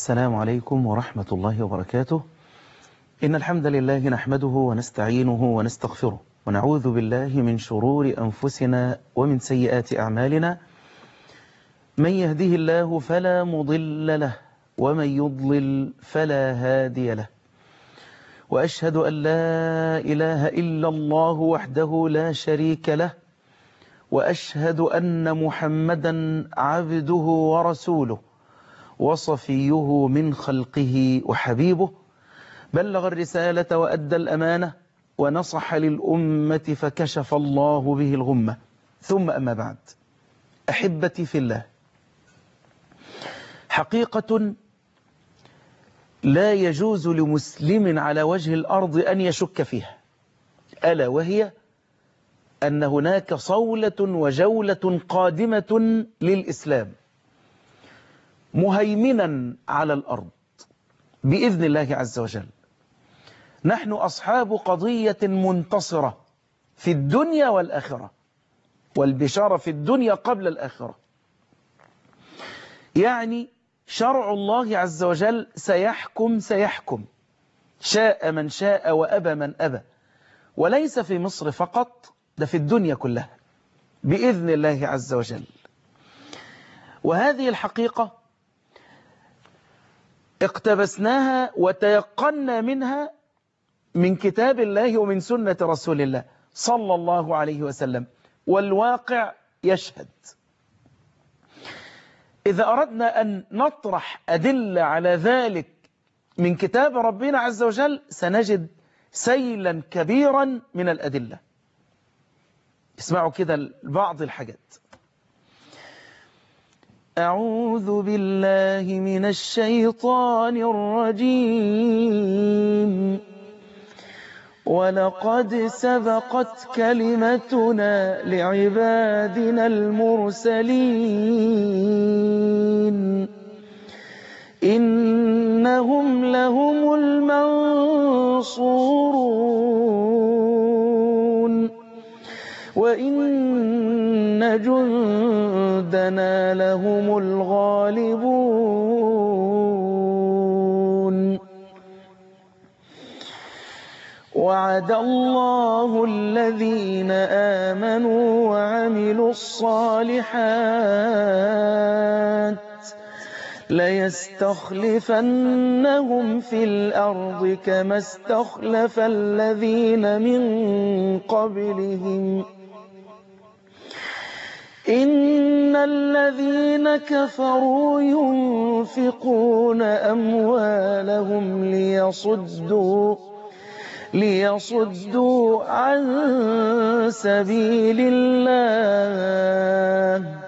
السلام عليكم ورحمة الله وبركاته إن الحمد لله نحمده ونستعينه ونستغفره ونعوذ بالله من شرور أنفسنا ومن سيئات أعمالنا من يهده الله فلا مضل له ومن يضلل فلا هادي له وأشهد أن لا إله إلا الله وحده لا شريك له وأشهد أن محمدا عبده ورسوله وصفيه من خلقه وحبيبه بلغ الرسالة وأدى الأمانة ونصح للأمة فكشف الله به الغمة ثم أما بعد أحبتي في الله حقيقة لا يجوز لمسلم على وجه الأرض أن يشك فيها ألا وهي أن هناك صولة وجولة قادمة للإسلام مهيمنا على الأرض بإذن الله عز وجل نحن أصحاب قضية منتصرة في الدنيا والآخرة والبشارة في الدنيا قبل الآخرة يعني شرع الله عز وجل سيحكم سيحكم شاء من شاء وأبى من أبى وليس في مصر فقط ده في الدنيا كلها بإذن الله عز وجل وهذه الحقيقة اقتبسناها وتيقنا منها من كتاب الله ومن سنة رسول الله صلى الله عليه وسلم والواقع يشهد إذا أردنا أن نطرح أدلة على ذلك من كتاب ربنا عز وجل سنجد سيلا كبيرا من الأدلة اسمعوا كده بعض الحاجات أعوذ بالله من الشيطان الرجيم ولقد سبقت كلمتنا لعبادنا المرسلين إنهم لهم المنصورون وإن جندنا لهم الغالبون وعد الله الذين آمنوا وعملوا الصالحات ليستخلفنهم في الأرض كما استخلف الذين من قبلهم إن الذين كفروا ينفقون أموالهم ليصدوا ليصدوا عن سبيل الله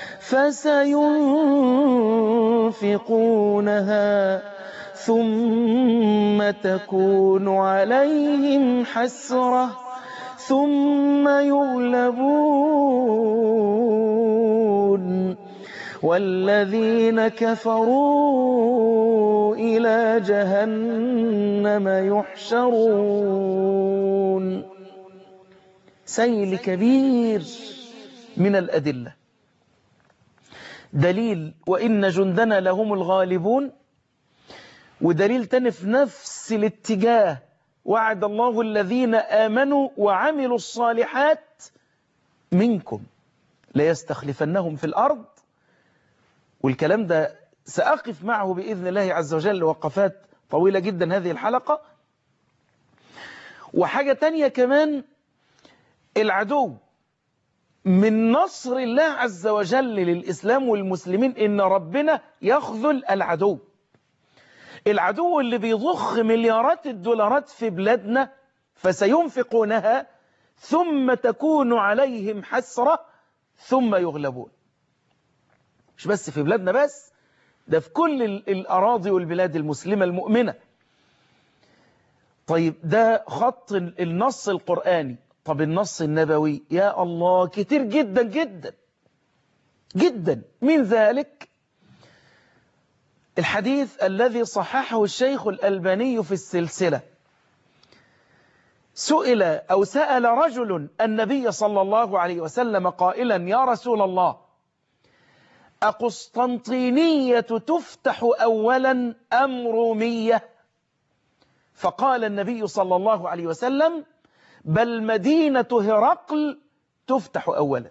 فسينفقونها ثم تكون عليهم حسرة ثم يغلبون والذين كفروا إلى جهنم يحشرون سيل كبير من الأدلة دليل وإن جندنا لهم الغالبون ودليل تاني في نفس الاتجاه وعد الله الذين آمنوا وعملوا الصالحات منكم ليستخلفنهم في الأرض والكلام ده سأقف معه بإذن الله عز وجل وقفات طويلة جدا هذه الحلقة وحاجة تانية كمان العدو من نصر الله عز وجل للإسلام والمسلمين إن ربنا يخذل العدو العدو اللي بيضخ مليارات الدولارات في بلادنا فسينفقونها ثم تكون عليهم حسرة ثم يغلبون مش بس في بلادنا بس ده في كل الأراضي والبلاد المسلمة المؤمنة طيب ده خط النص القرآني طب النص النبوي يا الله كتير جدا جدا جدا من ذلك الحديث الذي صححه الشيخ الألباني في السلسلة سئل أو سأل رجل النبي صلى الله عليه وسلم قائلا يا رسول الله أقسطنطينية تفتح أولا أم رومية فقال النبي صلى الله عليه وسلم بل مدينة هرقل تفتح أولا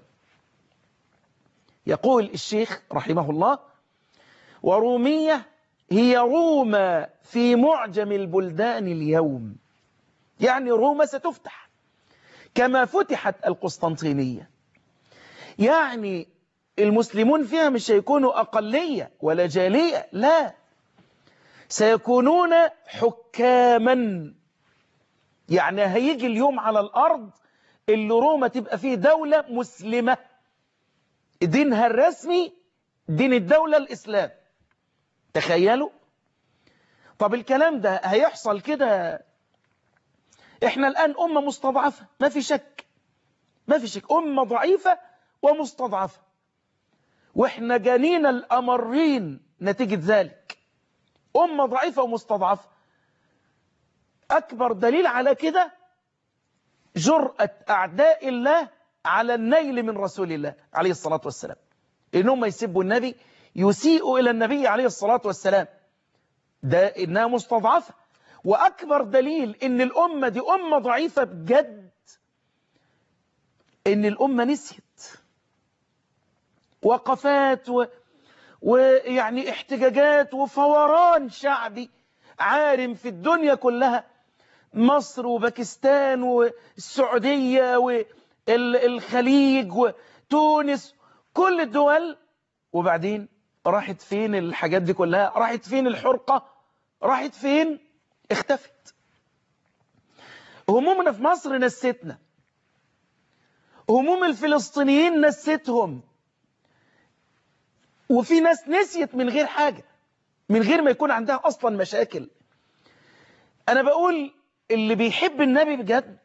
يقول الشيخ رحمه الله ورومية هي روما في معجم البلدان اليوم يعني روما ستفتح كما فتحت القسطنطينية يعني المسلمون فيها مش هيكونوا أقلية ولا جالية لا سيكونون حكاما يعني هيجي اليوم على الأرض اللي روما تبقى فيه دولة مسلمة دينها الرسمي دين الدولة الإسلام تخيلوا طب الكلام ده هيحصل كده احنا الآن أمة مستضعفة ما في شك ما في شك أمة ضعيفة ومستضعفة واحنا جانين الأمرين نتيجة ذلك أمة ضعيفة ومستضعفة أكبر دليل على كده جرأة أعداء الله على النيل من رسول الله عليه الصلاة والسلام إنهم يسبوا النبي يسيئوا إلى النبي عليه الصلاة والسلام ده إنها مستضعفة وأكبر دليل إن الأمة دي أمة ضعيفة بجد إن الأمة نسيت وقفات و... ويعني احتجاجات وفوران شعبي عارم في الدنيا كلها مصر وباكستان والسعودية والخليج وتونس كل الدول وبعدين راحت فين الحاجات دي كلها راحت فين الحرقة راحت فين اختفت همومنا في مصر نستنا هموم الفلسطينيين نستهم وفي ناس نسيت من غير حاجة من غير ما يكون عندها أصلا مشاكل أنا بقول اللي بيحب النبي بجد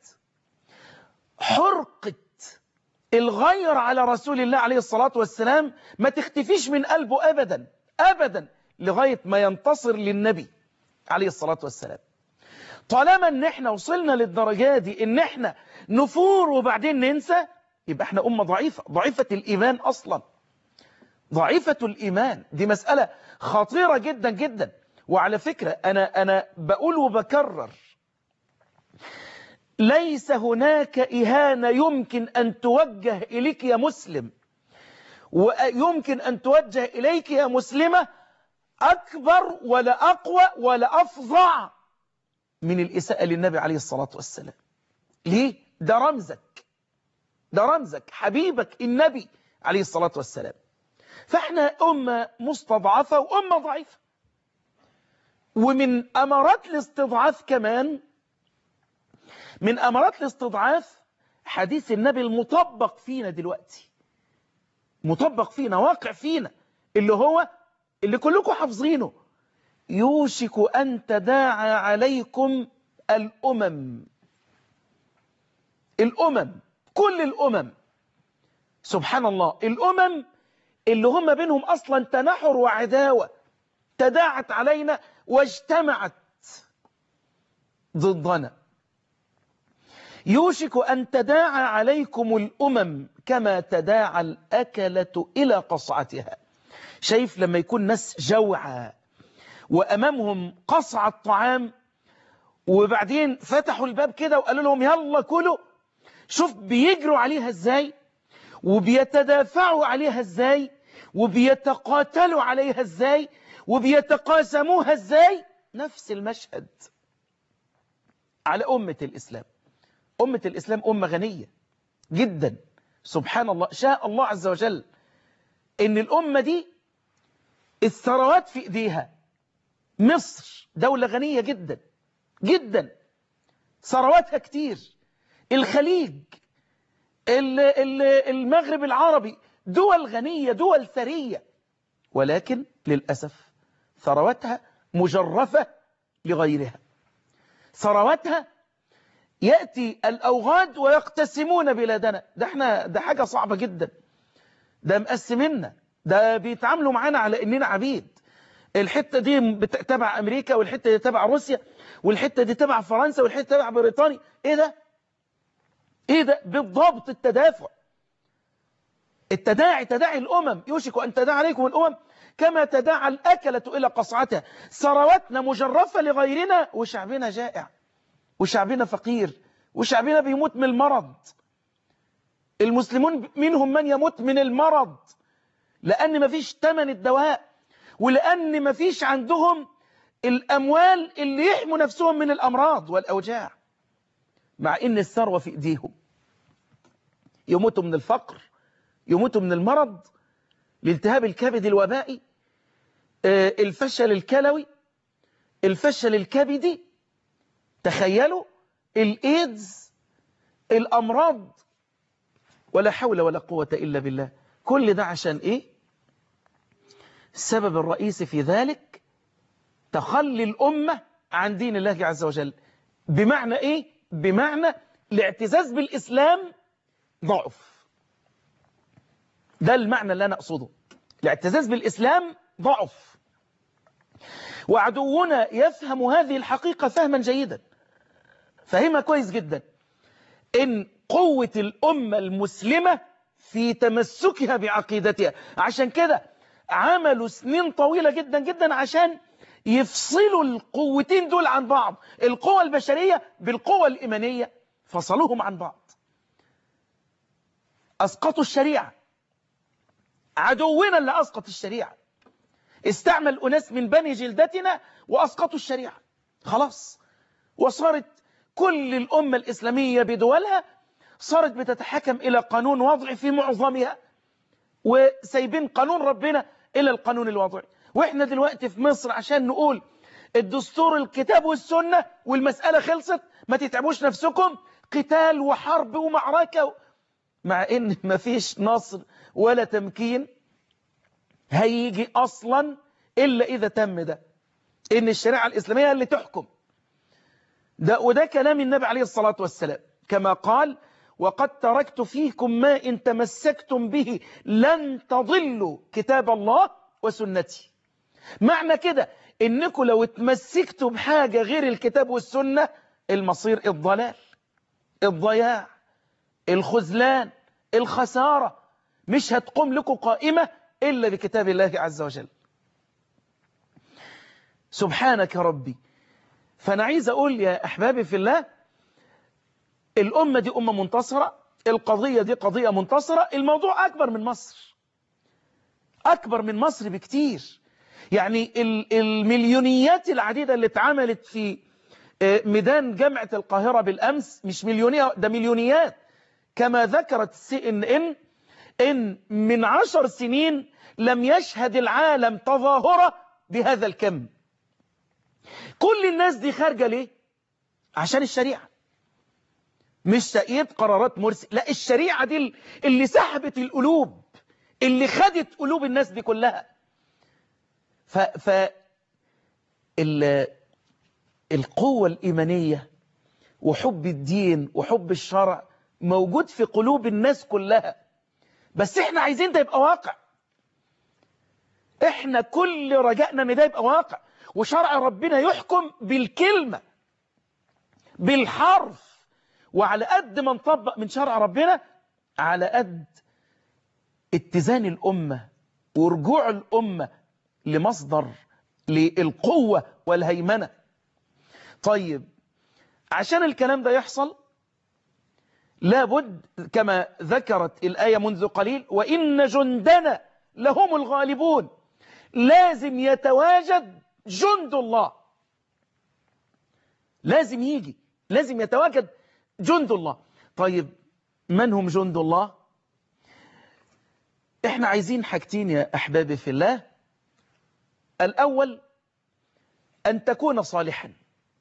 حرقة الغير على رسول الله عليه الصلاة والسلام ما تختفيش من قلبه أبدا أبدا لغاية ما ينتصر للنبي عليه الصلاة والسلام طالما ان احنا وصلنا للدرجة دي ان احنا نفور وبعدين ننسى يبقى احنا أمة ضعيفة ضعيفة الإيمان أصلا ضعيفة الإيمان دي مسألة خطيرة جدا جدا وعلى فكرة أنا, أنا بقول وبكرر ليس هناك إهانة يمكن أن توجه إليك يا مسلم ويمكن أن توجه إليك يا مسلمة أكبر ولا أقوى ولا أفظع من الإساءة للنبي عليه الصلاة والسلام ليه؟ ده رمزك ده رمزك حبيبك النبي عليه الصلاة والسلام فاحنا أمة مستضعفة وأمة ضعيفة ومن أمارات الاستضعاف كمان من أمارات الاستضعاف حديث النبي المطبق فينا دلوقتي مطبق فينا واقع فينا اللي هو اللي كلكم حافظينه يوشك أن تداعى عليكم الأمم الأمم كل الأمم سبحان الله الأمم اللي هم بينهم أصلا تنحر وعداوة تداعت علينا واجتمعت ضدنا يوشك أن تداعى عليكم الأمم كما تداعى الأكلة إلى قصعتها شايف لما يكون ناس جوعى وأمامهم قصع الطعام وبعدين فتحوا الباب كده وقالوا لهم يلا كلوا شوف بيجروا عليها ازاي وبيتدافعوا عليها ازاي وبيتقاتلوا عليها ازاي وبيتقاسموها ازاي نفس المشهد على أمة الإسلام أمة الإسلام أمة غنية جدا سبحان الله شاء الله عز وجل إن الأمة دي الثروات في إيديها مصر دولة غنية جدا جدا ثرواتها كتير الخليج المغرب العربي دول غنية دول ثرية ولكن للأسف ثرواتها مجرفة لغيرها ثرواتها يأتي الأوغاد ويقتسمون بلادنا ده احنا ده حاجة صعبة جدا ده مقسمنا ده بيتعاملوا معانا على اننا عبيد الحتة دي تبع امريكا والحتة دي تبع روسيا والحتة دي تبع فرنسا والحتة تبع بريطانيا ايه ده ايه ده بالضبط التدافع التداعي تداعي الأمم يوشك أن تداعي عليكم الأمم كما تداعى الأكلة إلى قصعتها ثرواتنا مجرفة لغيرنا وشعبنا جائع وشعبنا فقير وشعبنا بيموت من المرض المسلمون منهم من يموت من المرض لأن مفيش تمن الدواء ولأن مفيش عندهم الأموال اللي يحموا نفسهم من الأمراض والأوجاع مع إن الثروة في إيديهم يموتوا من الفقر يموتوا من المرض الالتهاب الكبد الوبائي الفشل الكلوي الفشل الكبدي تخيلوا الإيدز الأمراض ولا حول ولا قوة إلا بالله كل ده عشان إيه السبب الرئيسي في ذلك تخلي الأمة عن دين الله عز وجل بمعنى إيه بمعنى الاعتزاز بالإسلام ضعف ده المعنى اللي أنا أقصده الاعتزاز بالإسلام ضعف وعدونا يفهم هذه الحقيقة فهما جيدا فهمها كويس جدا إن قوة الأمة المسلمة في تمسكها بعقيدتها عشان كده عملوا سنين طويلة جدا جدا عشان يفصلوا القوتين دول عن بعض القوة البشرية بالقوة الإيمانية فصلوهم عن بعض أسقطوا الشريعة عدونا اللي أسقط الشريعة استعمل أناس من بني جلدتنا وأسقطوا الشريعة خلاص وصارت كل الأمة الإسلامية بدولها صارت بتتحكم إلى قانون وضعي في معظمها وسايبين قانون ربنا إلى القانون الوضعي وإحنا دلوقتي في مصر عشان نقول الدستور الكتاب والسنة والمسألة خلصت ما تتعبوش نفسكم قتال وحرب ومعركة مع إن ما فيش نصر ولا تمكين هيجي أصلا إلا إذا تم ده إن الشريعة الإسلامية اللي تحكم ده وده كلام النبي عليه الصلاة والسلام كما قال وقد تركت فيكم ما إن تمسكتم به لن تضلوا كتاب الله وسنتي معنى كده إنكم لو اتمسكتوا بحاجة غير الكتاب والسنة المصير الضلال الضياع الخذلان الخسارة مش هتقوم لكم قائمة إلا بكتاب الله عز وجل سبحانك ربي فأنا عايز أقول يا أحبابي في الله الأمة دي أمة منتصرة القضية دي قضية منتصرة الموضوع أكبر من مصر أكبر من مصر بكتير يعني المليونيات العديدة اللي اتعملت في ميدان جامعة القاهرة بالأمس مش مليونية ده مليونيات كما ذكرت سي ان ان ان من عشر سنين لم يشهد العالم تظاهرة بهذا الكم كل الناس دي خارجة ليه عشان الشريعة مش تأييد قرارات مرسي لا الشريعة دي اللي سحبت القلوب اللي خدت قلوب الناس دي كلها ف, ف ال... القوة الإيمانية وحب الدين وحب الشرع موجود في قلوب الناس كلها بس احنا عايزين ده يبقى واقع احنا كل رجائنا ان ده يبقى واقع وشرع ربنا يحكم بالكلمة بالحرف وعلى قد ما نطبق من شرع ربنا على قد اتزان الأمة ورجوع الأمة لمصدر للقوة والهيمنة طيب عشان الكلام ده يحصل لابد كما ذكرت الآية منذ قليل وإن جندنا لهم الغالبون لازم يتواجد جند الله لازم يجي لازم يتواجد جند الله طيب من هم جند الله احنا عايزين حاجتين يا أحبابي في الله الأول أن تكون صالحا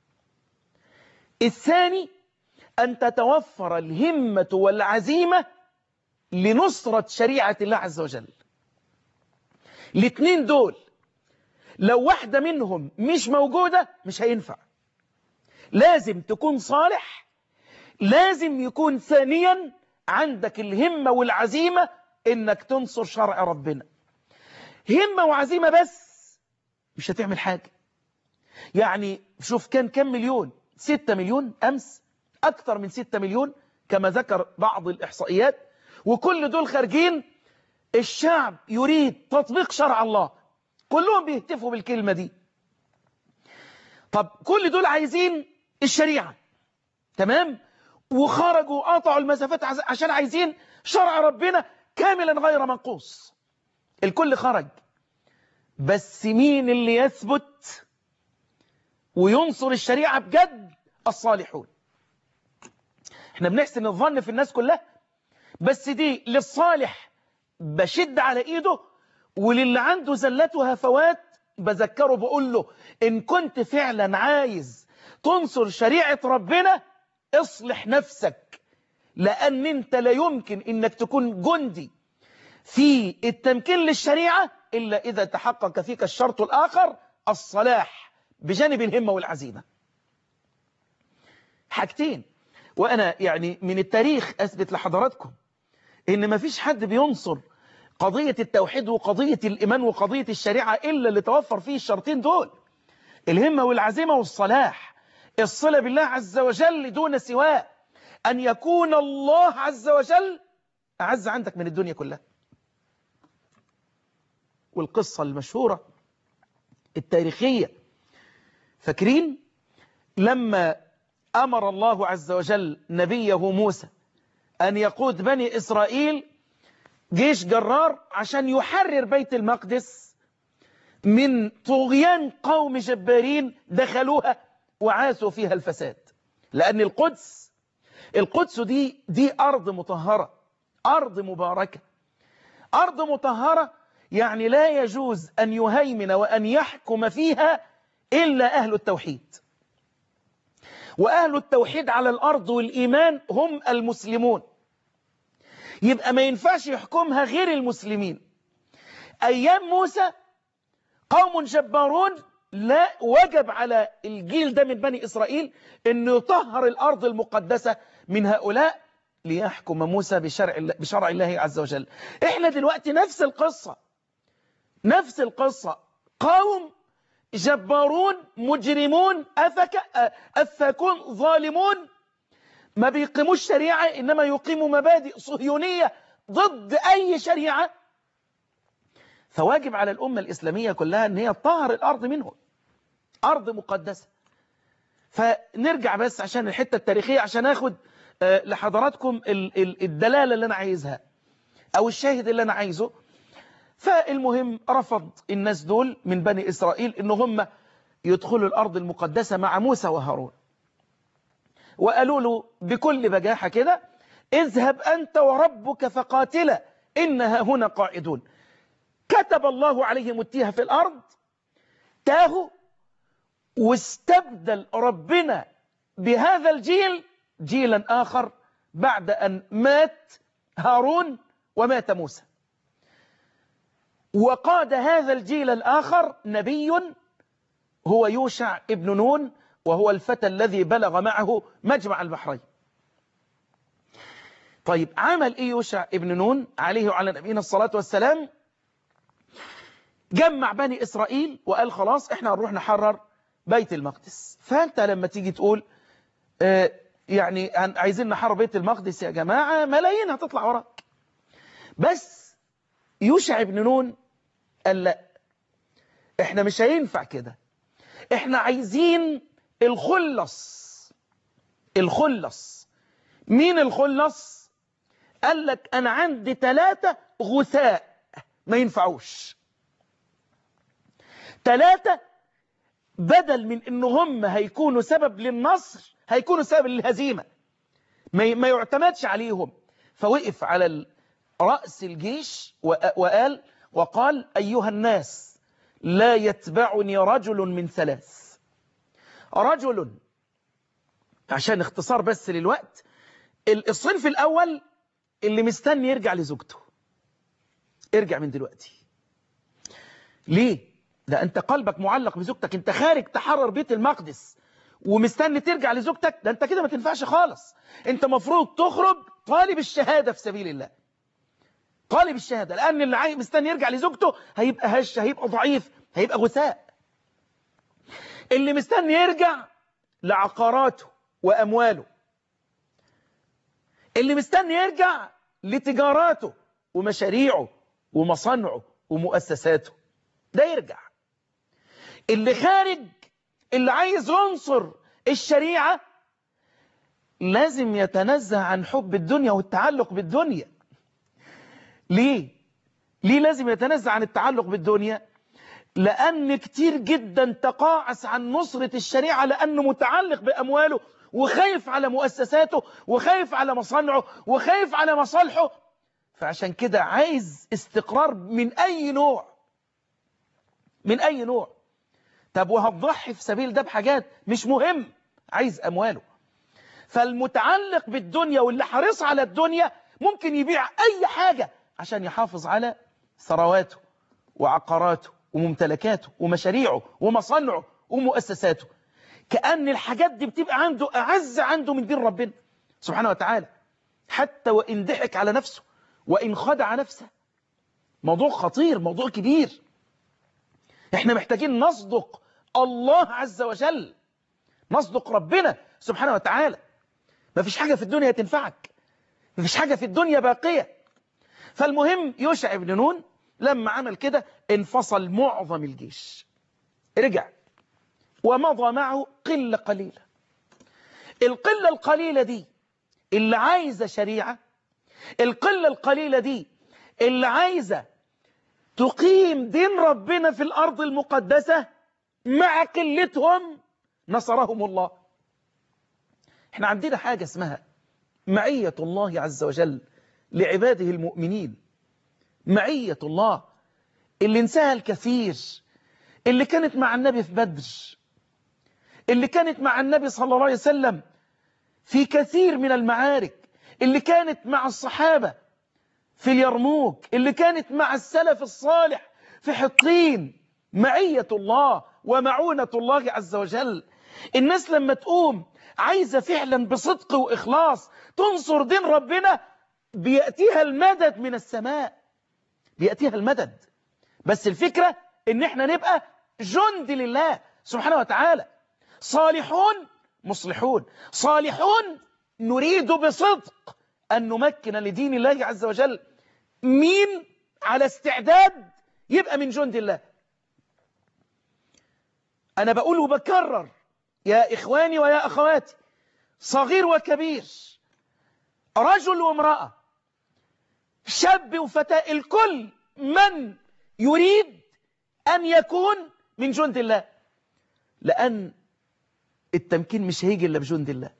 الثاني أن تتوفر الهمة والعزيمة لنصرة شريعة الله عز وجل الاثنين دول لو واحدة منهم مش موجودة مش هينفع لازم تكون صالح لازم يكون ثانيا عندك الهمة والعزيمة انك تنصر شرع ربنا همة وعزيمة بس مش هتعمل حاجة يعني شوف كان كم مليون ستة مليون أمس أكثر من ستة مليون كما ذكر بعض الإحصائيات وكل دول خارجين الشعب يريد تطبيق شرع الله كلهم بيهتفوا بالكلمة دي طب كل دول عايزين الشريعة تمام وخرجوا وقطعوا المسافات عشان عايزين شرع ربنا كاملا غير منقوص الكل خرج بس مين اللي يثبت وينصر الشريعة بجد الصالحون احنا بنحسن الظن في الناس كلها بس دي للصالح بشد على ايده وللي عنده زلته هفوات بذكره بقول له ان كنت فعلا عايز تنصر شريعة ربنا اصلح نفسك لان انت لا يمكن انك تكون جندي في التمكين للشريعة الا اذا تحقق فيك الشرط الاخر الصلاح بجانب الهمة والعزيمة حاجتين وأنا يعني من التاريخ أثبت لحضراتكم إن ما فيش حد بينصر قضية التوحيد وقضية الإيمان وقضية الشريعة إلا اللي توفر فيه الشرطين دول الهمة والعزيمة والصلاح الصلة بالله عز وجل دون سواه أن يكون الله عز وجل أعز عندك من الدنيا كلها والقصة المشهورة التاريخية فاكرين لما أمر الله عز وجل نبيه موسى أن يقود بني إسرائيل جيش جرار عشان يحرر بيت المقدس من طغيان قوم جبارين دخلوها وعاسوا فيها الفساد لأن القدس القدس دي دي أرض مطهرة أرض مباركة أرض مطهرة يعني لا يجوز أن يهيمن وأن يحكم فيها إلا أهل التوحيد وأهل التوحيد على الأرض والإيمان هم المسلمون يبقى ما ينفعش يحكمها غير المسلمين أيام موسى قوم جبارون لا وجب على الجيل ده من بني إسرائيل أنه يطهر الأرض المقدسة من هؤلاء ليحكم موسى بشرع الله, بشرع الله عز وجل احنا دلوقتي نفس القصة نفس القصة قوم جبارون مجرمون أفك أفكون ظالمون ما بيقيموش شريعة إنما يقيموا مبادئ صهيونية ضد أي شريعة فواجب على الأمة الإسلامية كلها أن هي تطهر الأرض منهم أرض مقدسة فنرجع بس عشان الحتة التاريخية عشان أخد لحضراتكم الدلالة اللي أنا عايزها أو الشاهد اللي أنا عايزه فالمهم رفض الناس دول من بني إسرائيل إن هم يدخلوا الأرض المقدسة مع موسى وهارون وقالوا له بكل بجاحة كده اذهب أنت وربك فقاتلا إنها هنا قاعدون كتب الله عليهم التيه في الأرض تاهوا واستبدل ربنا بهذا الجيل جيلا آخر بعد أن مات هارون ومات موسى وقاد هذا الجيل الآخر نبي هو يوشع ابن نون وهو الفتى الذي بلغ معه مجمع البحرين طيب عمل ايه يوشع ابن نون عليه وعلى نبينا الصلاة والسلام جمع بني إسرائيل وقال خلاص احنا هنروح نحرر بيت المقدس فانت لما تيجي تقول اه يعني عايزين نحرر بيت المقدس يا جماعة ملايين هتطلع وراك بس يوشع ابن نون قال لا احنا مش هينفع كده احنا عايزين الخلص الخلص مين الخلص قال لك انا عندي ثلاثة غثاء ما ينفعوش ثلاثة بدل من ان هم هيكونوا سبب للنصر هيكونوا سبب للهزيمة ما يعتمدش عليهم فوقف على رأس الجيش وقال وقال أيها الناس لا يتبعني رجل من ثلاث رجل عشان اختصار بس للوقت الصنف الأول اللي مستني يرجع لزوجته ارجع من دلوقتي ليه؟ ده أنت قلبك معلق بزوجتك أنت خارج تحرر بيت المقدس ومستني ترجع لزوجتك ده أنت كده ما تنفعش خالص أنت مفروض تخرج طالب الشهادة في سبيل الله طالب الشهادة لأن اللي عايز مستني يرجع لزوجته هيبقى هش هيبقى ضعيف هيبقى غثاء اللي مستني يرجع لعقاراته وأمواله اللي مستني يرجع لتجاراته ومشاريعه ومصانعه ومؤسساته ده يرجع اللي خارج اللي عايز ينصر الشريعة لازم يتنزه عن حب الدنيا والتعلق بالدنيا ليه؟ ليه لازم يتنزه عن التعلق بالدنيا؟ لأن كتير جدا تقاعس عن نصرة الشريعة لأنه متعلق بأمواله وخايف على مؤسساته وخايف على مصانعه وخايف على مصالحه فعشان كده عايز استقرار من أي نوع من أي نوع طب وهتضحي في سبيل ده بحاجات مش مهم عايز أمواله فالمتعلق بالدنيا واللي حريص على الدنيا ممكن يبيع أي حاجة عشان يحافظ على ثرواته وعقاراته وممتلكاته ومشاريعه ومصانعه ومؤسساته كأن الحاجات دي بتبقى عنده أعز عنده من دين ربنا سبحانه وتعالى حتى وإن ضحك على نفسه وإن خدع نفسه موضوع خطير موضوع كبير احنا محتاجين نصدق الله عز وجل نصدق ربنا سبحانه وتعالى ما فيش حاجة في الدنيا تنفعك ما فيش حاجة في الدنيا باقية فالمهم يوشع بن نون لما عمل كده انفصل معظم الجيش رجع ومضى معه قلة قليلة القلة القليلة دي اللي عايزة شريعة القلة القليلة دي اللي عايزة تقيم دين ربنا في الأرض المقدسة مع قلتهم نصرهم الله احنا عندنا حاجة اسمها معية الله عز وجل لعباده المؤمنين معية الله اللي انساها الكثير اللي كانت مع النبي في بدر اللي كانت مع النبي صلى الله عليه وسلم في كثير من المعارك اللي كانت مع الصحابة في اليرموك اللي كانت مع السلف الصالح في حطين معية الله ومعونة الله عز وجل الناس لما تقوم عايزة فعلا بصدق وإخلاص تنصر دين ربنا بيأتيها المدد من السماء بيأتيها المدد بس الفكرة ان احنا نبقى جند لله سبحانه وتعالى صالحون مصلحون صالحون نريد بصدق أن نمكن لدين الله عز وجل مين على استعداد يبقى من جند الله أنا بقول وبكرر يا إخواني ويا أخواتي صغير وكبير رجل وامرأة شاب وفتاة الكل من يريد أن يكون من جند الله لأن التمكين مش هيجي إلا بجند الله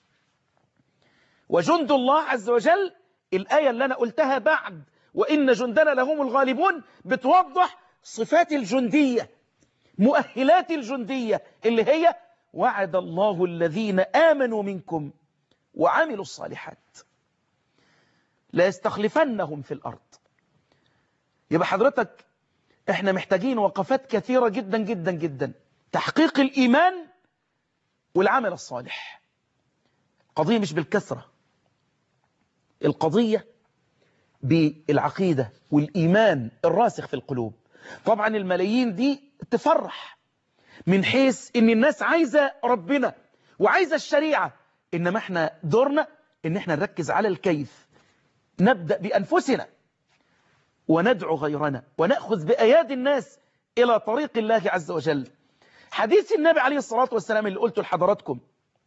وجند الله عز وجل الآية اللي أنا قلتها بعد وإن جندنا لهم الغالبون بتوضح صفات الجندية مؤهلات الجندية اللي هي وعد الله الذين آمنوا منكم وعملوا الصالحات لا يستخلفنهم في الأرض يبقى حضرتك احنا محتاجين وقفات كثيرة جدا جدا جدا تحقيق الإيمان والعمل الصالح قضية مش بالكثرة القضية بالعقيدة والإيمان الراسخ في القلوب طبعا الملايين دي تفرح من حيث ان الناس عايزة ربنا وعايزة الشريعة انما احنا دورنا ان احنا نركز على الكيف نبدأ بأنفسنا وندعو غيرنا ونأخذ بأيادي الناس إلى طريق الله عز وجل حديث النبي عليه الصلاة والسلام اللي قلته لحضراتكم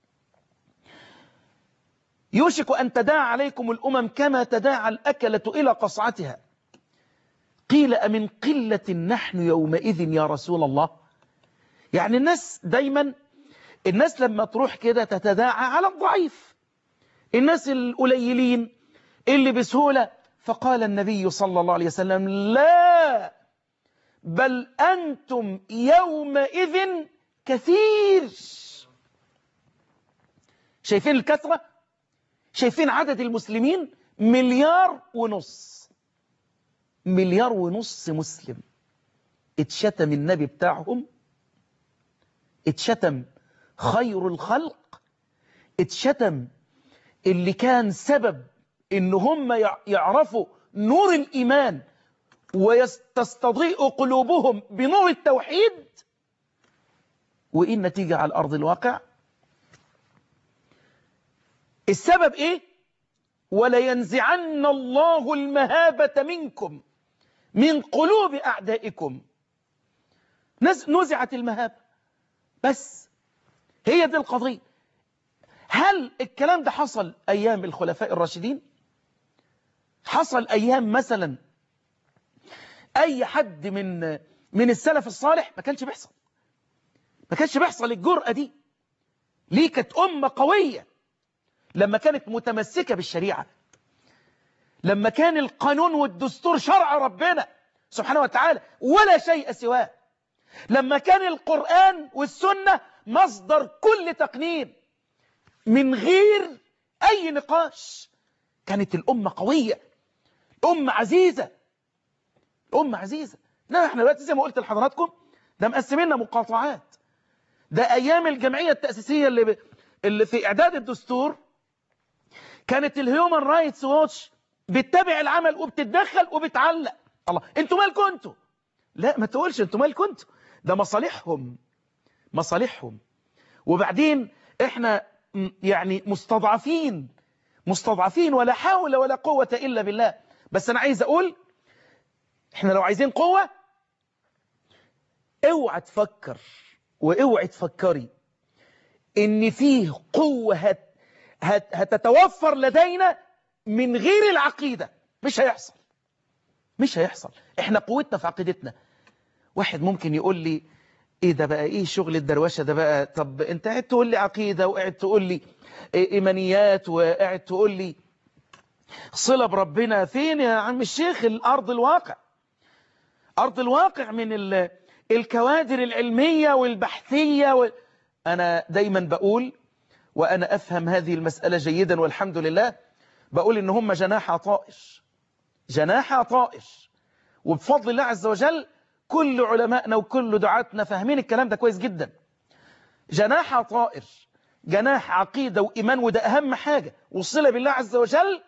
يوشك أن تداعى عليكم الأمم كما تداعى الأكلة إلى قصعتها قيل أمن قلة نحن يومئذ يا رسول الله يعني الناس دايما الناس لما تروح كده تتداعى على الضعيف الناس القليلين اللي بسهولة فقال النبي صلى الله عليه وسلم لا بل أنتم يومئذ كثير شايفين الكثرة شايفين عدد المسلمين مليار ونص مليار ونص مسلم اتشتم النبي بتاعهم اتشتم خير الخلق اتشتم اللي كان سبب ان هم يعرفوا نور الإيمان ويستضيء قلوبهم بنور التوحيد وإيه النتيجة على الأرض الواقع السبب إيه ولينزعن الله المهابة منكم من قلوب أعدائكم نزعت المهابة بس هي دي القضية هل الكلام ده حصل أيام الخلفاء الراشدين حصل أيام مثلا أي حد من من السلف الصالح ما كانش بيحصل ما كانش بيحصل الجرأة دي ليه كانت أمة قوية لما كانت متمسكة بالشريعة لما كان القانون والدستور شرع ربنا سبحانه وتعالى ولا شيء سواه لما كان القرآن والسنة مصدر كل تقنين من غير أي نقاش كانت الأمة قوية الأمة عزيزة الأمة عزيزة لا احنا دلوقتي زي ما قلت لحضراتكم ده مقسميننا مقاطعات ده أيام الجمعية التأسيسية اللي, ب... اللي في إعداد الدستور كانت الهيومن رايتس ووتش بتتابع العمل وبتتدخل وبتعلق الله انتوا مالكم انتوا لا ما تقولش انتوا مالكم انتوا ده مصالحهم مصالحهم وبعدين احنا يعني مستضعفين مستضعفين ولا حول ولا قوة إلا بالله بس أنا عايز أقول احنا لو عايزين قوة اوعى تفكر واوعى تفكري ان فيه قوة هت هت هتتوفر لدينا من غير العقيدة مش هيحصل مش هيحصل احنا قوتنا في عقيدتنا واحد ممكن يقول لي ايه ده بقى ايه شغل الدروشة ده بقى طب انت قاعد تقول لي عقيدة وقاعد تقول لي إيه ايمانيات وقاعد تقول لي صلة بربنا فين يا عم الشيخ الارض الواقع ارض الواقع من الكوادر العلمية والبحثية و... انا دايما بقول وانا افهم هذه المسألة جيدا والحمد لله بقول ان هم جناح طائر جناح طائر وبفضل الله عز وجل كل علمائنا وكل دعاتنا فاهمين الكلام ده كويس جدا جناح طائر جناح عقيدة وإيمان وده أهم حاجة وصلة بالله عز وجل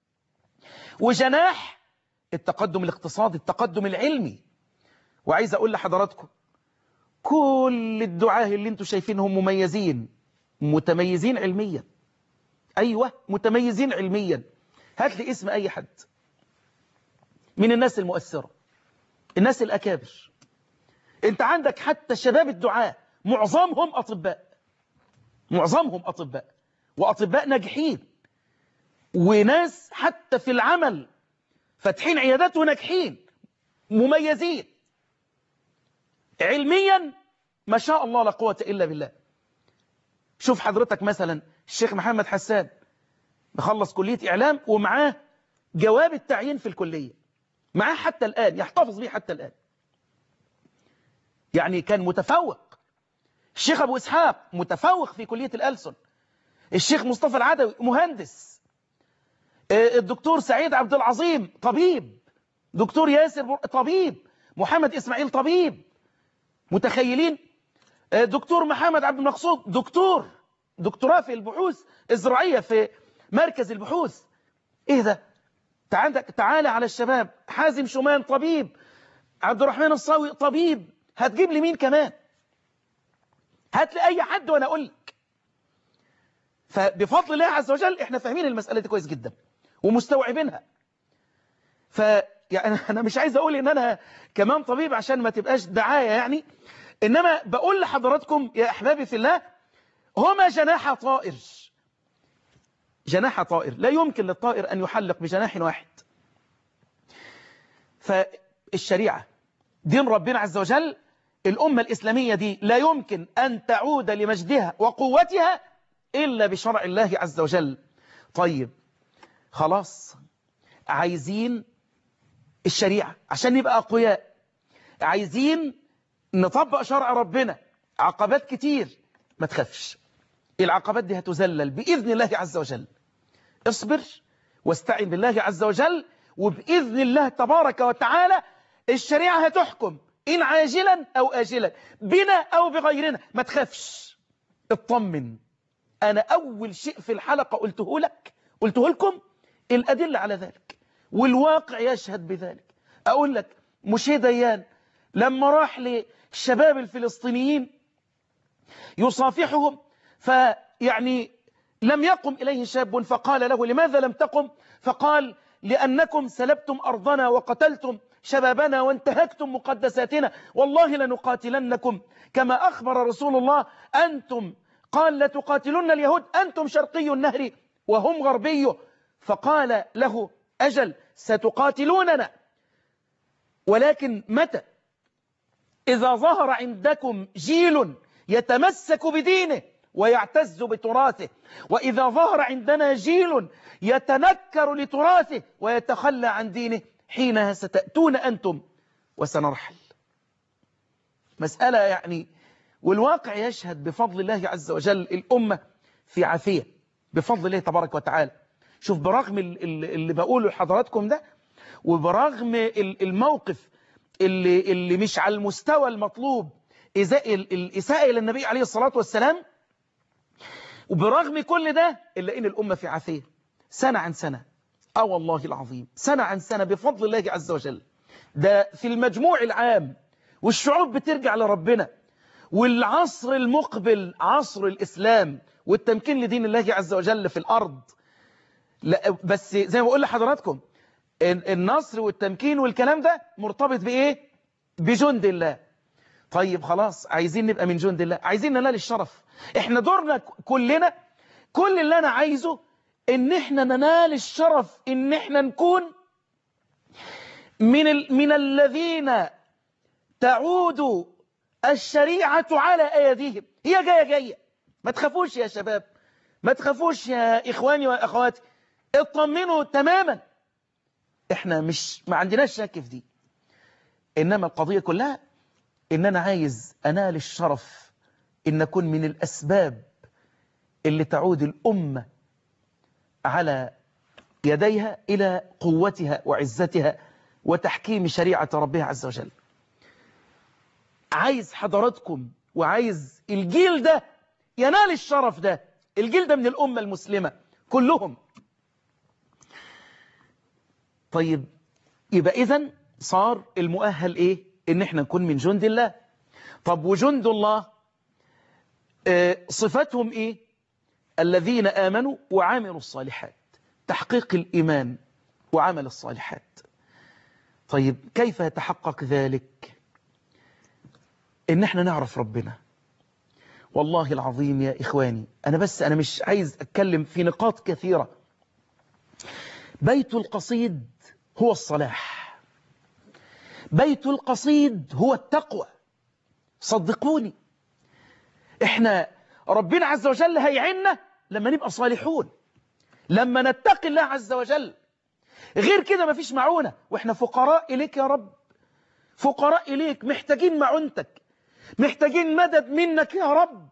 وجناح التقدم الاقتصادي التقدم العلمي وعايز أقول لحضراتكم كل الدعاه اللي انتوا شايفينهم مميزين متميزين علميا أيوة متميزين علميا هات لي اسم أي حد من الناس المؤثرة الناس الأكابر انت عندك حتى شباب الدعاة معظمهم أطباء معظمهم أطباء وأطباء ناجحين وناس حتى في العمل فاتحين عيادات وناجحين مميزين علميا ما شاء الله لا قوة إلا بالله شوف حضرتك مثلا الشيخ محمد حسان مخلص كلية إعلام ومعاه جواب التعيين في الكلية معاه حتى الآن يحتفظ به حتى الآن يعني كان متفوق الشيخ أبو إسحاق متفوق في كلية الألسن الشيخ مصطفى العدوي مهندس الدكتور سعيد عبد العظيم طبيب دكتور ياسر طبيب محمد إسماعيل طبيب متخيلين دكتور محمد عبد المقصود دكتور دكتوراه في البحوث الزراعية في مركز البحوث ايه ده عندك تعالى على الشباب حازم شومان طبيب عبد الرحمن الصاوي طبيب هتجيب لي مين كمان هات لي اي حد وانا اقول لك فبفضل الله عز وجل احنا فاهمين المسألة دي كويس جدا ومستوعبينها ف يعني انا مش عايز اقول ان انا كمان طبيب عشان ما تبقاش دعاية يعني انما بقول لحضراتكم يا احبابي في الله هما جناح طائر جناح طائر لا يمكن للطائر أن يحلق بجناح واحد فالشريعة دين ربنا عز وجل الأمة الإسلامية دي لا يمكن أن تعود لمجدها وقوتها إلا بشرع الله عز وجل طيب خلاص عايزين الشريعة عشان نبقى أقوياء عايزين نطبق شرع ربنا عقبات كتير ما تخافش العقبات دي هتذلل بإذن الله عز وجل اصبر واستعن بالله عز وجل وبإذن الله تبارك وتعالى الشريعة هتحكم إن عاجلا أو آجلا بنا أو بغيرنا ما تخافش اطمن أنا أول شيء في الحلقة قلته لك قلته لكم الأدلة على ذلك والواقع يشهد بذلك أقول لك مشي ديان لما راح للشباب الفلسطينيين يصافحهم فيعني لم يقم إليه شاب فقال له لماذا لم تقم فقال لأنكم سلبتم أرضنا وقتلتم شبابنا وانتهكتم مقدساتنا والله لنقاتلنكم كما أخبر رسول الله أنتم قال لتقاتلن اليهود أنتم شرقي النهر وهم غربي فقال له أجل ستقاتلوننا ولكن متى إذا ظهر عندكم جيل يتمسك بدينه ويعتز بتراثه وإذا ظهر عندنا جيل يتنكر لتراثه ويتخلى عن دينه حينها ستأتون أنتم وسنرحل مسألة يعني والواقع يشهد بفضل الله عز وجل الأمة في عافية بفضل الله تبارك وتعالى شوف برغم اللي بقوله لحضراتكم ده وبرغم الموقف اللي, اللي مش على المستوى المطلوب الإساءة إلى النبي عليه الصلاة والسلام وبرغم كل ده إلا إن الأمة في عافية سنة عن سنة آه والله العظيم سنة عن سنة بفضل الله عز وجل ده في المجموع العام والشعوب بترجع لربنا والعصر المقبل عصر الإسلام والتمكين لدين الله عز وجل في الأرض لا بس زي ما بقول لحضراتكم النصر والتمكين والكلام ده مرتبط بإيه بجند الله طيب خلاص عايزين نبقى من جند الله عايزين ننال الشرف احنا دورنا كلنا كل اللي انا عايزه ان احنا ننال الشرف ان احنا نكون من ال من الذين تعود الشريعة على ايديهم هي جاية جاية ما تخافوش يا شباب ما تخافوش يا اخواني واخواتي اطمنوا تماما احنا مش ما عندناش شك في دي انما القضية كلها ان انا عايز انال الشرف ان اكون من الاسباب اللي تعود الامة على يديها الى قوتها وعزتها وتحكيم شريعة ربها عز وجل عايز حضراتكم وعايز الجيل ده ينال الشرف ده الجيل ده من الأمة المسلمة كلهم طيب يبقى إذن صار المؤهل إيه إن إحنا نكون من جند الله طب وجند الله آه صفتهم إيه الذين آمنوا وعملوا الصالحات تحقيق الإيمان وعمل الصالحات طيب كيف يتحقق ذلك إن إحنا نعرف ربنا والله العظيم يا إخواني أنا بس أنا مش عايز أتكلم في نقاط كثيرة بيت القصيد هو الصلاح بيت القصيد هو التقوى صدقوني احنا ربنا عز وجل هيعنا لما نبقى صالحون لما نتقي الله عز وجل غير كده مفيش معونة واحنا فقراء إليك يا رب فقراء إليك محتاجين معونتك محتاجين مدد منك يا رب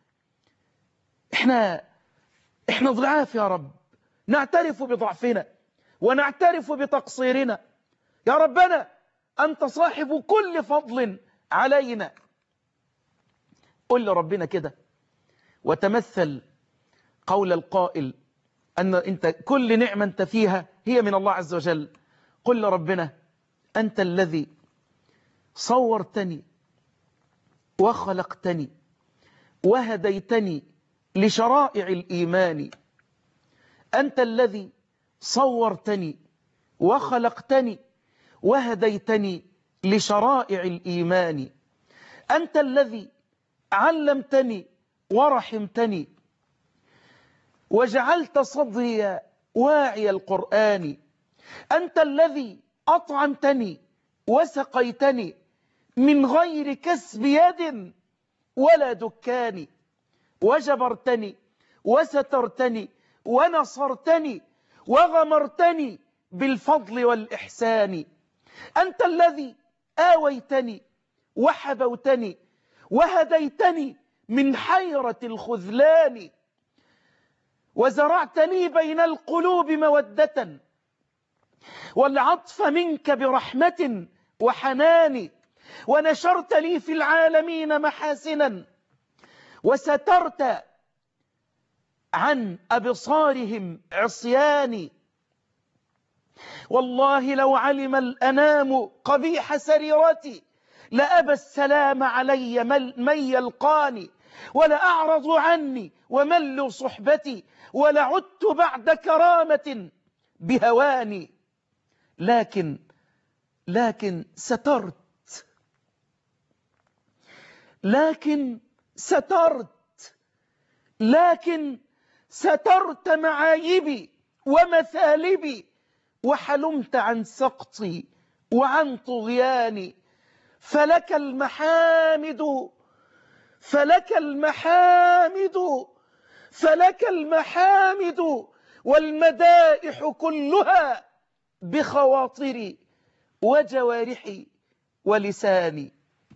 احنا احنا ضعاف يا رب نعترف بضعفنا ونعترف بتقصيرنا يا ربنا أنت صاحب كل فضل علينا قل لربنا كده وتمثل قول القائل أن أنت كل نعمة أنت فيها هي من الله عز وجل قل لربنا أنت الذي صورتني وخلقتني وهديتني لشرائع الإيمان أنت الذي صورتني وخلقتني وهديتني لشرائع الإيمان أنت الذي علمتني ورحمتني وجعلت صدري واعي القرآن أنت الذي أطعمتني وسقيتني من غير كسب يد ولا دكان وجبرتني وسترتني ونصرتني وغمرتني بالفضل والإحسان أنت الذي آويتني وحبوتني وهديتني من حيرة الخذلان وزرعت لي بين القلوب مودة والعطف منك برحمة وحنان ونشرت لي في العالمين محاسنا وسترت عن أبصارهم عصياني والله لو علم الأنام قبيح سريرتي لأبى السلام علي من يلقاني ولأعرض عني وملوا صحبتي ولعدت بعد كرامة بهواني لكن لكن سترت لكن سترت لكن سترت معايبي ومثالبي وحلمت عن سقطي وعن طغياني فلك المحامد فلك المحامد فلك المحامد والمدائح كلها بخواطري وجوارحي ولساني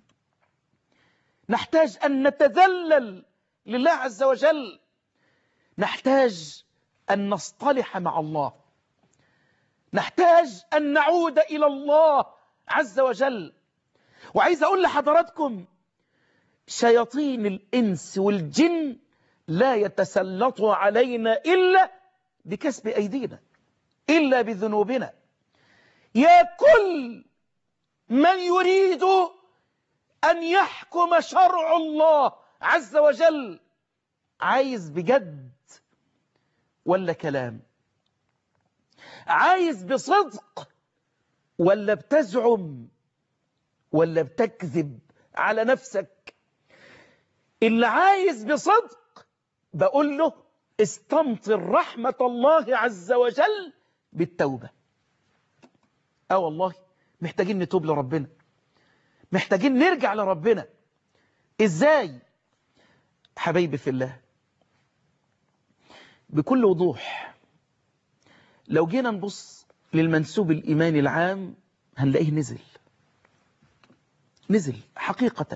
نحتاج أن نتذلل لله عز وجل نحتاج أن نصطلح مع الله نحتاج أن نعود إلى الله عز وجل وعايز أقول لحضراتكم شياطين الإنس والجن لا يتسلطوا علينا إلا بكسب أيدينا إلا بذنوبنا يا كل من يريد أن يحكم شرع الله عز وجل عايز بجد ولا كلام عايز بصدق ولا بتزعم ولا بتكذب على نفسك اللي عايز بصدق بقول له استمطر رحمة الله عز وجل بالتوبة اه والله محتاجين نتوب لربنا محتاجين نرجع لربنا ازاي حبايبي في الله بكل وضوح لو جينا نبص للمنسوب الإيماني العام هنلاقيه نزل نزل حقيقة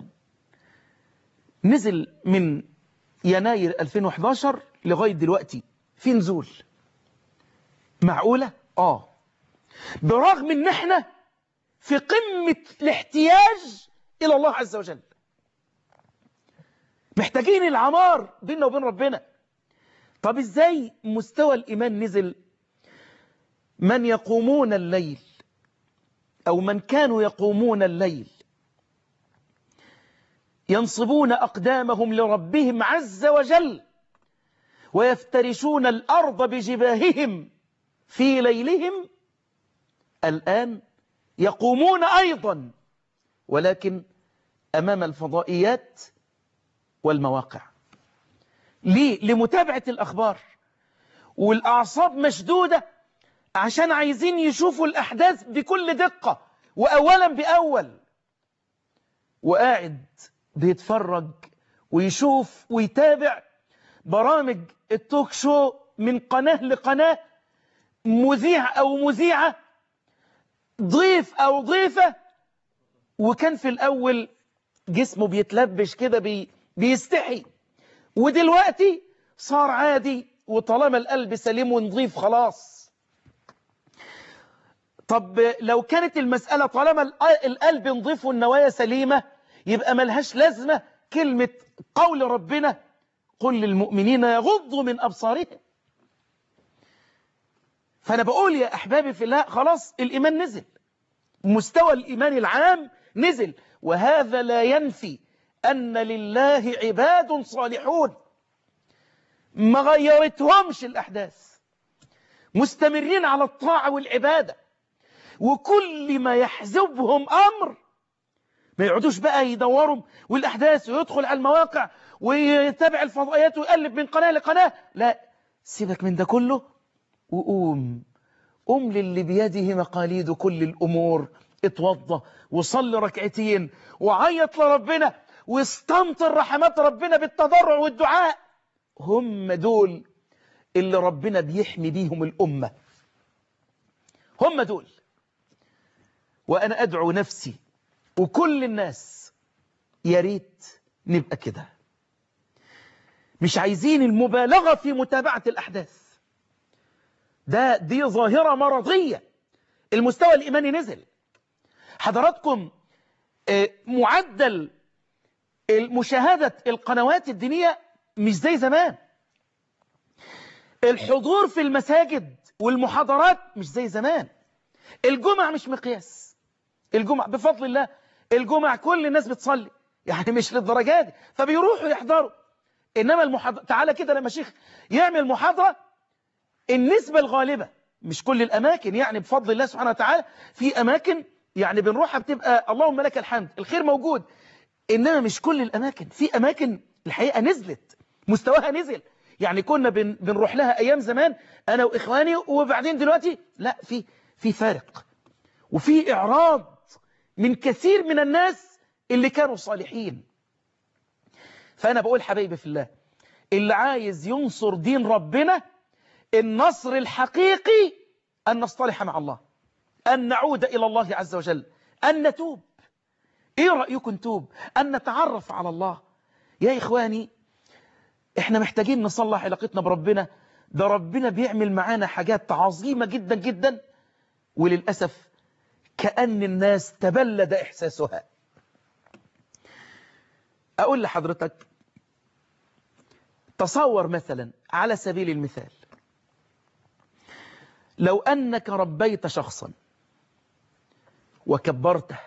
نزل من يناير 2011 لغاية دلوقتي في نزول معقولة؟ آه برغم ان احنا في قمة الاحتياج إلى الله عز وجل محتاجين العمار بيننا وبين ربنا طب ازاي مستوى الإيمان نزل من يقومون الليل أو من كانوا يقومون الليل ينصبون أقدامهم لربهم عز وجل ويفترشون الأرض بجباههم في ليلهم الآن يقومون أيضا ولكن أمام الفضائيات والمواقع ليه؟ لمتابعة الأخبار والأعصاب مشدودة عشان عايزين يشوفوا الأحداث بكل دقة وأولا بأول وقاعد بيتفرج ويشوف ويتابع برامج التوك شو من قناة لقناة مذيع أو مذيعة ضيف أو ضيفة وكان في الأول جسمه بيتلبش كده بي بيستحي ودلوقتي صار عادي وطالما القلب سليم ونضيف خلاص طب لو كانت المسألة طالما القلب نضيف والنوايا سليمة يبقى ملهاش لازمة كلمة قول ربنا قل للمؤمنين يغضوا من أبصارهم فأنا بقول يا أحبابي في الله خلاص الإيمان نزل مستوى الإيمان العام نزل وهذا لا ينفي أن لله عباد صالحون ما غيرتهمش الأحداث مستمرين على الطاعة والعبادة وكل ما يحزبهم أمر ما يقعدوش بقى يدوروا والأحداث ويدخل على المواقع ويتابع الفضائيات ويقلب من قناة لقناة لا سيبك من ده كله وقوم قوم للي بيده مقاليد كل الأمور اتوضى وصلي ركعتين وعيط لربنا واستمطر رحمات ربنا بالتضرع والدعاء هم دول اللي ربنا بيحمي بيهم الأمة هم دول وأنا أدعو نفسي وكل الناس يا ريت نبقى كده مش عايزين المبالغة في متابعة الأحداث ده دي ظاهرة مرضية المستوى الإيماني نزل حضراتكم معدل مشاهدة القنوات الدينية مش زي زمان الحضور في المساجد والمحاضرات مش زي زمان الجمعة مش مقياس الجمعة بفضل الله الجمعة كل الناس بتصلي يعني مش للدرجات دي فبيروحوا يحضروا إنما المحاضرة تعالى كده لما شيخ يعمل محاضرة النسبة الغالبة مش كل الأماكن يعني بفضل الله سبحانه وتعالى في أماكن يعني بنروحها بتبقى اللهم لك الحمد الخير موجود إنما مش كل الأماكن في أماكن الحقيقة نزلت مستواها نزل يعني كنا بن بنروح لها أيام زمان أنا وإخواني وبعدين دلوقتي لا في في فارق وفي إعراض من كثير من الناس اللي كانوا صالحين فأنا بقول حبايبي في الله اللي عايز ينصر دين ربنا النصر الحقيقي أن نصطلح مع الله أن نعود إلى الله عز وجل أن نتوب إيه رأيكم نتوب أن نتعرف على الله يا إخواني إحنا محتاجين نصلح علاقتنا بربنا ده ربنا بيعمل معانا حاجات عظيمة جدا جدا وللأسف كأن الناس تبلد إحساسها أقول لحضرتك تصور مثلا على سبيل المثال لو أنك ربيت شخصا وكبرته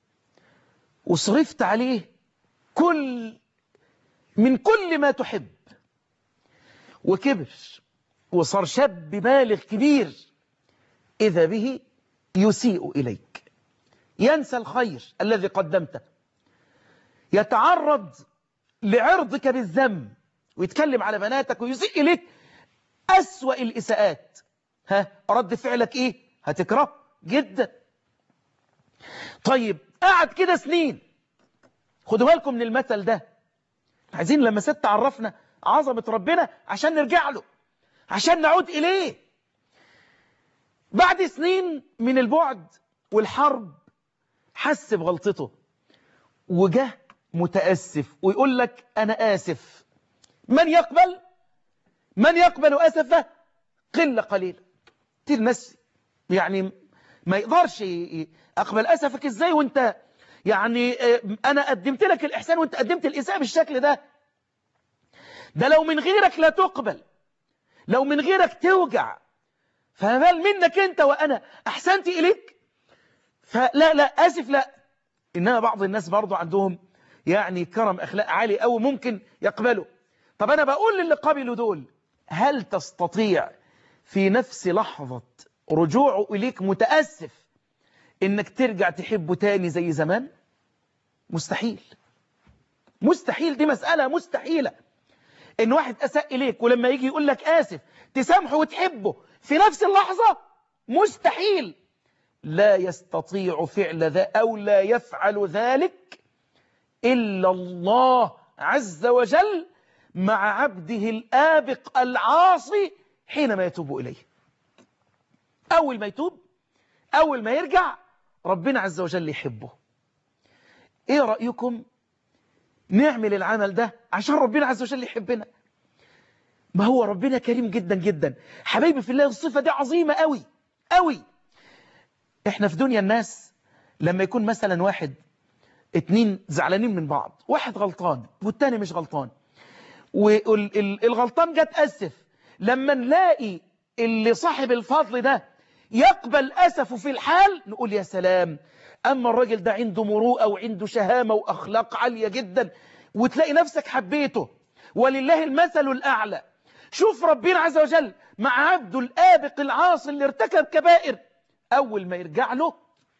وصرفت عليه كل من كل ما تحب وكبر وصار شاب بالغ كبير إذا به يسيء إليك ينسى الخير الذي قدمته يتعرض لعرضك بالذم ويتكلم على بناتك ويسيء إليك أسوأ الإساءات ها رد فعلك إيه هتكره جدا طيب قعد كده سنين خدوا بالكم من المثل ده عايزين لما ست عرفنا عظمة ربنا عشان نرجع له عشان نعود إليه بعد سنين من البعد والحرب حس بغلطته وجه متأسف ويقول لك أنا آسف من يقبل من يقبل أسفه قلة قليلة كتير ناس يعني ما يقدرش أقبل أسفك إزاي وانت يعني أنا قدمت لك الإحسان وانت قدمت الإساءة بالشكل ده ده لو من غيرك لا تقبل لو من غيرك توجع فبال منك انت وأنا أحسنت إليك فلا لا آسف لا إنما بعض الناس برضو عندهم يعني كرم أخلاق عالي أو ممكن يقبلوا طب أنا بقول للي قبلوا دول هل تستطيع في نفس لحظة رجوعه إليك متأسف إنك ترجع تحبه تاني زي زمان مستحيل مستحيل دي مسألة مستحيلة إن واحد أساء إليك ولما يجي يقول لك آسف تسامحه وتحبه في نفس اللحظة مستحيل لا يستطيع فعل ذا أو لا يفعل ذلك إلا الله عز وجل مع عبده الآبق العاصي حينما يتوب إليه أول ما يتوب أول ما يرجع ربنا عز وجل يحبه إيه رأيكم نعمل العمل ده عشان ربنا عز وجل يحبنا ما هو ربنا كريم جدا جدا حبايبي في الله الصفة دي عظيمة قوي قوي احنا في دنيا الناس لما يكون مثلا واحد اتنين زعلانين من بعض واحد غلطان والتاني مش غلطان والغلطان جت أسف لما نلاقي اللي صاحب الفضل ده يقبل أسفه في الحال نقول يا سلام أما الراجل ده عنده مروءة وعنده شهامة وأخلاق عالية جدا وتلاقي نفسك حبيته ولله المثل الأعلى شوف ربنا عز وجل مع عبده الآبق العاصي اللي ارتكب كبائر أول ما يرجع له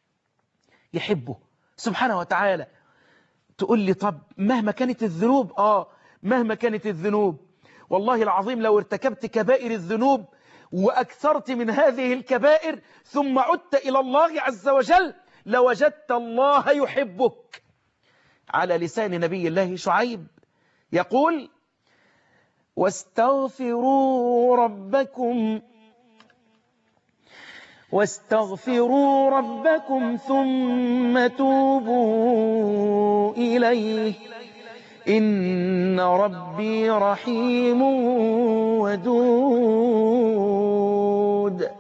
يحبه سبحانه وتعالى تقول لي طب مهما كانت الذنوب آه مهما كانت الذنوب والله العظيم لو ارتكبت كبائر الذنوب وأكثرت من هذه الكبائر ثم عدت إلى الله عز وجل لوجدت الله يحبك على لسان نبي الله شعيب يقول واستغفروا ربكم واستغفروا ربكم ثم توبوا إليه إن ربي رحيم ودود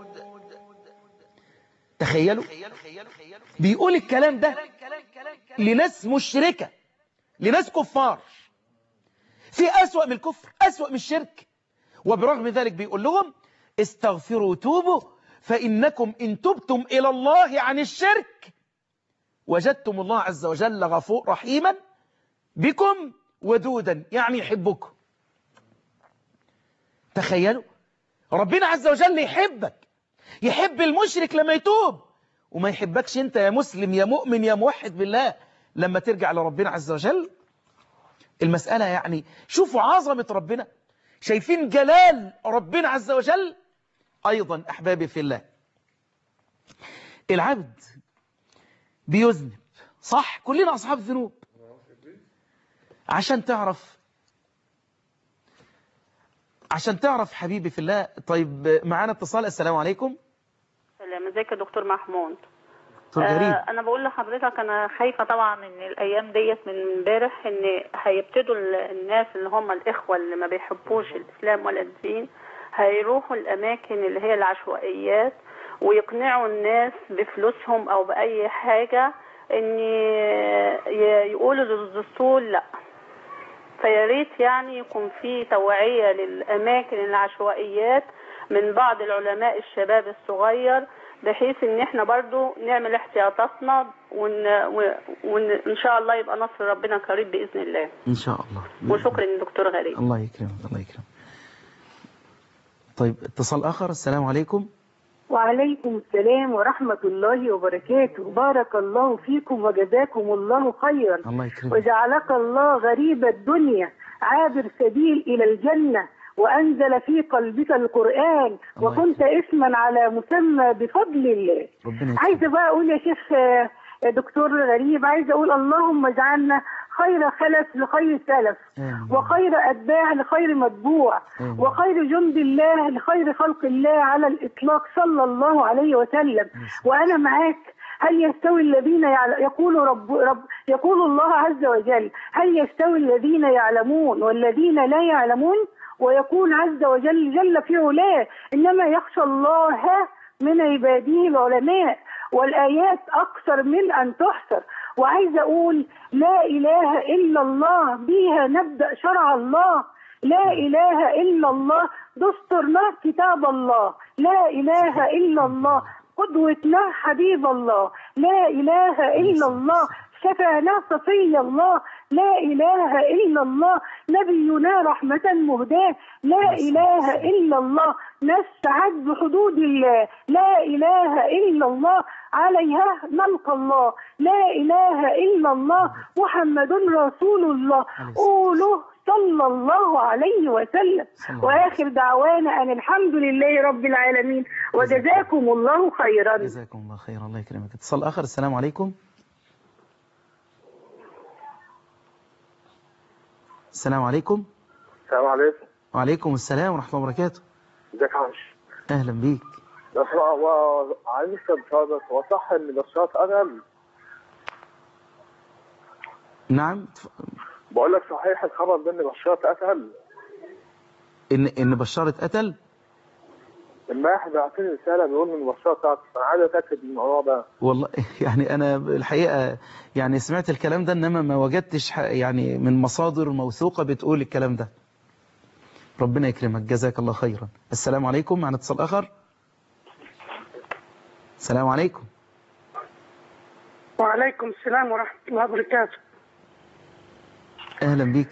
تخيلوا بيقول الكلام ده لناس مشركة لناس كفار في أسوأ من الكفر أسوأ من الشرك وبرغم ذلك بيقول لهم استغفروا توبوا فإنكم إن تبتم إلى الله عن الشرك وجدتم الله عز وجل غفور رحيما بكم ودودا يعني يحبكم تخيلوا ربنا عز وجل يحبك يحب المشرك لما يتوب وما يحبكش انت يا مسلم يا مؤمن يا موحد بالله لما ترجع لربنا عز وجل المسألة يعني شوفوا عظمة ربنا شايفين جلال ربنا عز وجل أيضا أحبابي في الله العبد بيذنب صح كلنا أصحاب ذنوب عشان تعرف عشان تعرف حبيبي في الله طيب معانا اتصال السلام عليكم سلام ازيك يا دكتور محمود دكتور غريب آه انا بقول لحضرتك انا خايفه طبعا ان الايام ديت من امبارح ان هيبتدوا ال- الناس اللي هم الاخوه اللي ما بيحبوش الاسلام ولا الدين هيروحوا الاماكن اللي هي العشوائيات ويقنعوا الناس بفلوسهم او باي حاجه ان ي- يقولوا للدستور لا فيا ريت يعني يكون في توعية للأماكن العشوائيات من بعض العلماء الشباب الصغير بحيث ان احنا برضو نعمل احتياطاتنا وان, وإن ان شاء الله يبقى نصر ربنا قريب بإذن الله إن شاء الله وشكرا للدكتور غريب الله يكرمك الله يكرمك طيب اتصال آخر السلام عليكم وعليكم السلام ورحمة الله وبركاته بارك الله فيكم وجزاكم الله خيرا الله يكرمك وجعلك الله غريب الدنيا عابر سبيل إلى الجنة وأنزل في قلبك القرآن الله وكنت اسما على مسمى بفضل الله ربنا يكرمك عايزة بقى أقول يا شيخ آه، دكتور غريب عايزة أقول اللهم اجعلنا خير خلف لخير سلف آمين. وخير أتباع لخير متبوع آمين. وخير جند الله لخير خلق الله على الإطلاق صلى الله عليه وسلم وأنا معاك هل يستوي الذين يعل... يقول رب... رب يقول الله عز وجل هل يستوي الذين يعلمون والذين لا يعلمون ويقول عز وجل جل في علاه إنما يخشى الله من عباده العلماء والآيات أكثر من أن تحصر وعايزة أقول لا إله إلا الله بها نبدأ شرع الله لا إله إلا الله دستورنا كتاب الله لا إله إلا الله قدوتنا حبيب الله لا إله إلا الله شفانا صفي الله لا إله إلا الله نبينا رحمة مهداة لا إله إلا الله نسعد بحدود الله لا إله إلا الله عليها نلقى الله لا إله إلا الله محمد رسول الله قولوا صلى الله عليه وسلم صلى الله وآخر دعوانا أن الحمد لله رب العالمين وجزاكم الله خيرا جزاكم الله خير الله يكرمك اتصال آخر السلام عليكم السلام عليكم السلام عليكم وعليكم السلام ورحمة الله وبركاته ازيك يا عمش أهلا بيك بس هو عايز اسال سؤال بس هو صح ان الاشخاص اغل نعم تف- بقول لك صحيح الخبر ده ان بشار اتقتل إن إن بشار اتقتل لما واحد بعتني رساله بيقول ان بشار اتقتل فانا عايز اتاكد من الموضوع ده والله يعني أنا الحقيقة يعني سمعت الكلام ده إنما ما وجدتش ح- يعني من مصادر موثوقة بتقول الكلام ده ربنا يكرمك جزاك الله خيرا السلام عليكم معنا اتصال آخر السلام عليكم وعليكم السلام ورحمة الله وبركاته أهلا بيك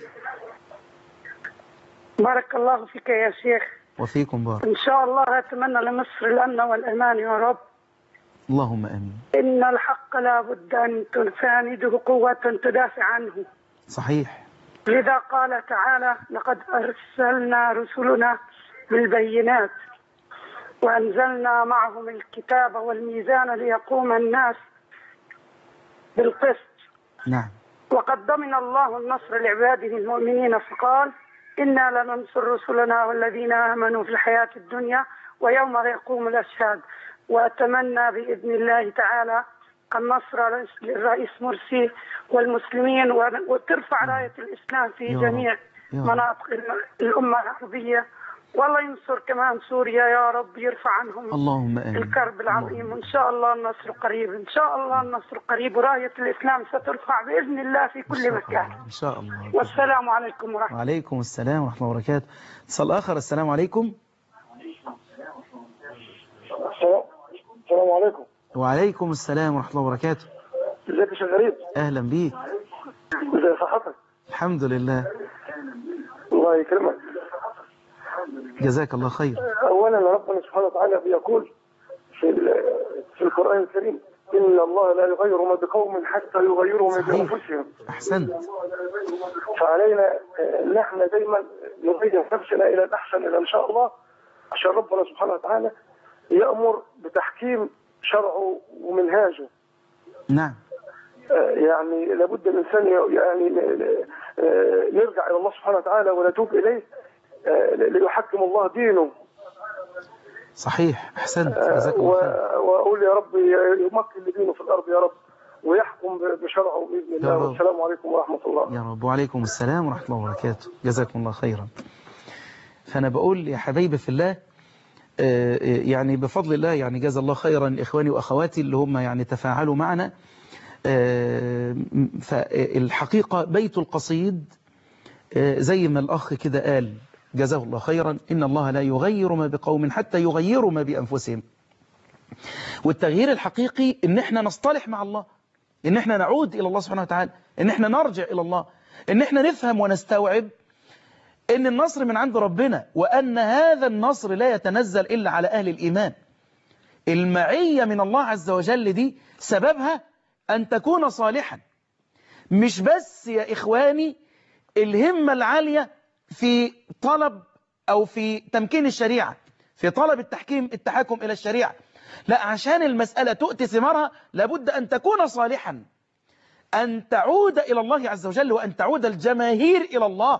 بارك الله فيك يا شيخ وفيكم بارك إن شاء الله أتمنى لمصر الأمن والأمان يا رب اللهم آمين إن الحق لا بد أن تسانده قوة تدافع عنه صحيح لذا قال تعالى لقد أرسلنا رسلنا بالبينات وأنزلنا معهم الكتاب والميزان ليقوم الناس بالقسط نعم وقد ضمن الله النصر لعباده المؤمنين فقال إنا لننصر رسلنا والذين آمنوا في الحياة الدنيا ويوم يقوم الأشهاد وأتمنى بإذن الله تعالى النصر للرئيس مرسي والمسلمين وترفع راية الإسلام في يا رب. جميع يا رب. مناطق الأمة العربية والله ينصر كمان سوريا يا رب يرفع عنهم اللهم آمين الكرب العظيم اللهم وإن شاء الله النصر قريب إن شاء الله النصر قريب وراية الإسلام سترفع بإذن الله في إن كل شاء مكان الله. إن شاء الله والسلام عليكم ورحمة الله وعليكم السلام ورحمة الله وبركاته اتصال آخر السلام عليكم السلام السلام عليكم وعليكم السلام ورحمة الله وبركاته ازيك يا شيخ غريب أهلا بيك ازي صحتك الحمد لله الله يكرمك جزاك الله خير اولا ربنا سبحانه وتعالى بيقول في ال- في القرآن الكريم إن الله لا يغير ما بقوم حتى يغيروا ما صحيح. بأنفسهم أحسنت فعلينا آه، ان احنا دايما نغير نفسنا الى الاحسن الى ان شاء الله عشان ربنا سبحانه وتعالى يامر بتحكيم شرعه ومنهاجه نعم آه، يعني لابد الانسان ي- يعني ن- آه، نرجع الى الله سبحانه وتعالى ونتوب اليه آه، ليحكم الله دينه صحيح أحسنت آه، جزاك و- الله خير واقول يا رب يمكن لدينه في الارض يا رب ويحكم ب- بشرعه باذن الله رب. والسلام عليكم ورحمه الله يا رب وعليكم السلام ورحمة الله وبركاته جزاكم الله خيرا فأنا بقول يا حبايبي في الله آه، آه، يعني بفضل الله يعني جزا الله خيرا إخواني وأخواتي اللي هم يعني تفاعلوا معنا آه، م- فالحقيقة بيت القصيد آه، زي ما الأخ كده قال جزاه الله خيرا إن الله لا يغير ما بقوم حتى يغيروا ما بأنفسهم والتغيير الحقيقي إن احنا نصطلح مع الله إن احنا نعود إلى الله سبحانه وتعالى إن احنا نرجع إلى الله إن احنا نفهم ونستوعب إن النصر من عند ربنا وأن هذا النصر لا يتنزل إلا على أهل الإيمان المعية من الله عز وجل دي سببها أن تكون صالحا مش بس يا إخواني الهمة العالية في طلب أو في تمكين الشريعة في طلب التحكيم التحاكم إلى الشريعة لا عشان المسألة تؤتي ثمارها لابد أن تكون صالحا أن تعود إلى الله عز وجل وأن تعود الجماهير إلى الله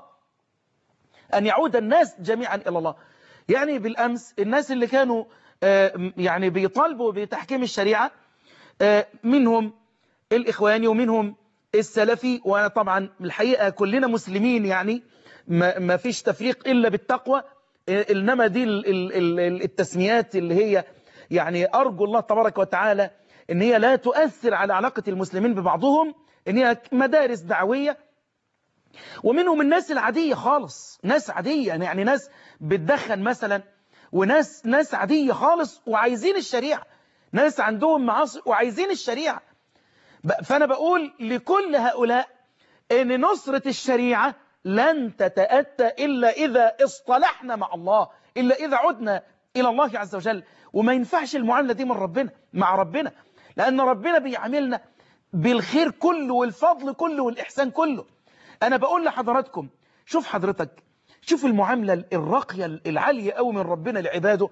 أن يعود الناس جميعا إلى الله يعني بالأمس الناس اللي كانوا آه، يعني بيطالبوا بتحكيم الشريعة آه، منهم الإخواني ومنهم السلفي وأنا طبعا الحقيقة كلنا مسلمين يعني ما ما فيش تفريق إلا بالتقوى آه، إنما دي ال- ال- ال- التسميات اللي هي يعني أرجو الله تبارك وتعالى إن هي لا تؤثر على علاقة المسلمين ببعضهم إن هي مدارس دعوية ومنهم الناس العادية خالص ناس عادية يعني ناس بتدخن مثلا وناس ناس عادية خالص وعايزين الشريعة ناس عندهم معاصي وعايزين الشريعة ب- فأنا بقول لكل هؤلاء إن نصرة الشريعة لن تتأتى إلا إذا اصطلحنا مع الله إلا إذا عدنا إلى الله عز وجل وما ينفعش المعاملة دي من ربنا مع ربنا لأن ربنا بيعاملنا بالخير كله والفضل كله والإحسان كله أنا بقول لحضراتكم شوف حضرتك شوف المعاملة الراقية العالية قوي من ربنا لعباده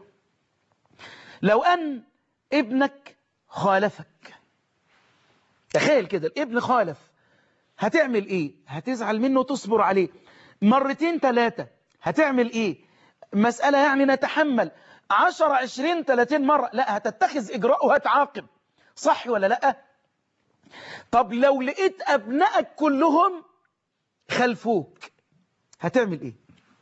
لو أن ابنك خالفك تخيل كده الابن خالف هتعمل ايه هتزعل منه وتصبر عليه مرتين ثلاثة هتعمل ايه مسألة يعني نتحمل عشر عشرين ثلاثين مرة لا هتتخذ اجراء وهتعاقب صح ولا لا طب لو لقيت ابنائك كلهم خلفوك هتعمل ايه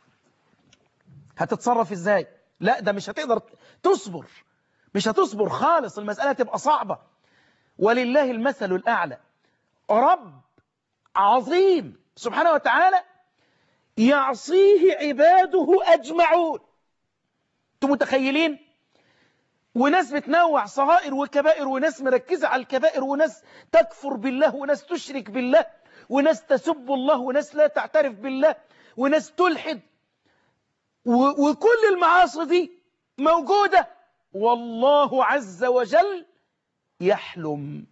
هتتصرف ازاي لا ده مش هتقدر تصبر مش هتصبر خالص المسألة تبقى صعبة ولله المثل الأعلى رب عظيم سبحانه وتعالى يعصيه عباده أجمعون انتم متخيلين وناس بتنوع صغائر وكبائر وناس مركزة على الكبائر وناس تكفر بالله وناس تشرك بالله وناس تسب الله وناس لا تعترف بالله وناس تلحد و- وكل المعاصي دي موجودة والله عز وجل يحلم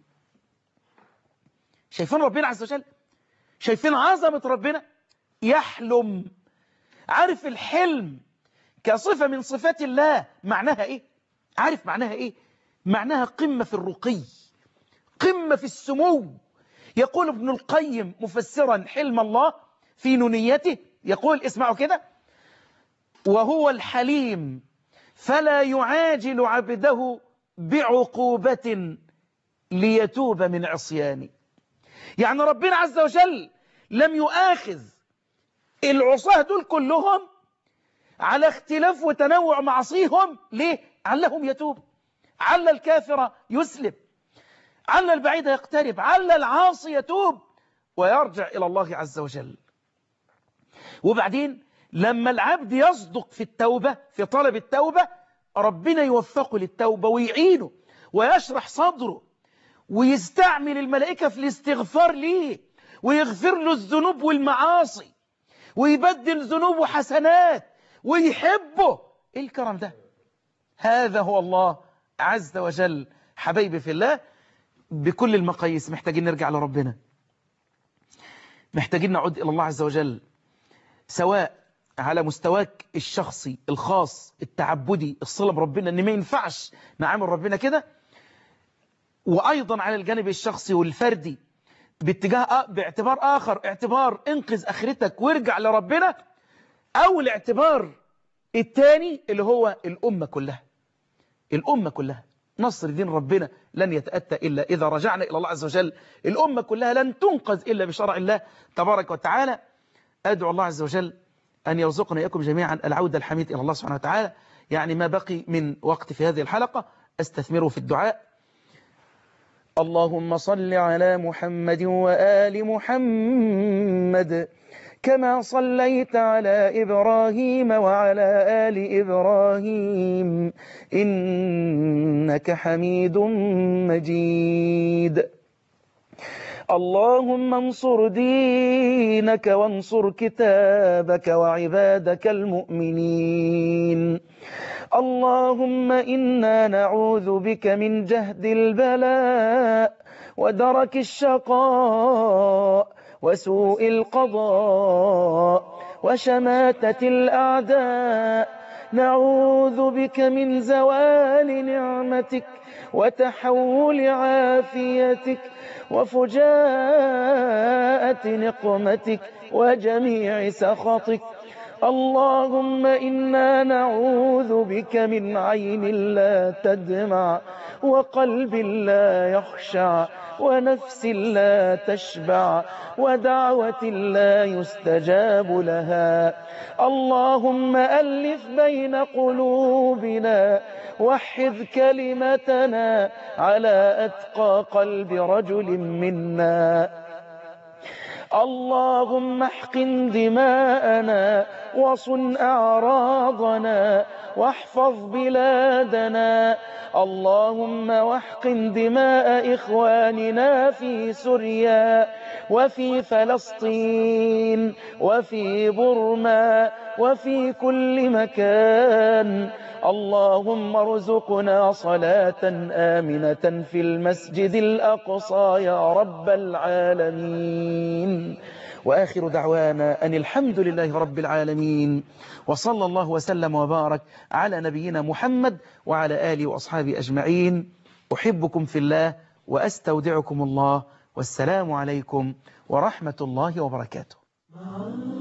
شايفين ربنا عز وجل شايفين عظمة ربنا يحلم عارف الحلم كصفة من صفات الله معناها ايه عارف معناها ايه معناها قمة في الرقي قمة في السمو يقول ابن القيم مفسرا حلم الله في نونيته يقول اسمعوا كده وهو الحليم فلا يعاجل عبده بعقوبة ليتوب من عصيانه يعني ربنا عز وجل لم يؤاخذ العصاة دول كلهم على اختلاف وتنوع معصيهم ليه؟ علهم يتوب عل الكافر يسلم عل البعيد يقترب عل العاصي يتوب ويرجع إلى الله عز وجل وبعدين لما العبد يصدق في التوبة في طلب التوبة ربنا يوفقه للتوبة ويعينه ويشرح صدره ويستعمل الملائكة في الاستغفار ليه ويغفر له الذنوب والمعاصي ويبدل ذنوبه حسنات ويحبه ايه الكرم ده هذا هو الله عز وجل حبايبي في الله بكل المقاييس محتاجين نرجع لربنا محتاجين نعود إلى الله عز وجل سواء على مستواك الشخصي الخاص التعبدي الصلة بربنا ان ما ينفعش نعامل ربنا كده وأيضا على الجانب الشخصي والفردي باتجاه باعتبار آخر اعتبار انقذ آخرتك وارجع لربنا أو الاعتبار الثاني اللي هو الأمة كلها الأمة كلها نصر دين ربنا لن يتأتى إلا إذا رجعنا إلى الله عز وجل الأمة كلها لن تنقذ إلا بشرع الله تبارك وتعالى أدعو الله عز وجل أن يرزقنا إياكم جميعا العودة الحميد إلى الله سبحانه وتعالى يعني ما بقي من وقت في هذه الحلقة استثمره في الدعاء اللهم صل على محمد وآل محمد كما صليت على إبراهيم وعلى آل إبراهيم إنك حميد مجيد اللهم انصر دينك وانصر كتابك وعبادك المؤمنين اللهم إنا نعوذ بك من جهد البلاء ودرك الشقاء وسوء القضاء وشماتة الأعداء نعوذ بك من زوال نعمتك وتحول عافيتك وفجاءة نقمتك وجميع سخطك اللهم إنا نعوذ بك من عين لا تدمع وقلب لا يخشع ونفس لا تشبع ودعوة لا يستجاب لها اللهم ألف بين قلوبنا وحذ كلمتنا على أتقى قلب رجل منا اللهم احقن دماءنا وصن أعراضنا واحفظ بلادنا اللهم واحقن دماء إخواننا في سوريا وفي فلسطين وفي برما وفي كل مكان اللهم ارزقنا صلاة آمنة في المسجد الأقصى يا رب العالمين وآخر دعوانا أن الحمد لله رب العالمين وصلى الله وسلم وبارك على نبينا محمد وعلى آله وأصحابه أجمعين أحبكم في الله وأستودعكم الله والسلام عليكم ورحمة الله وبركاته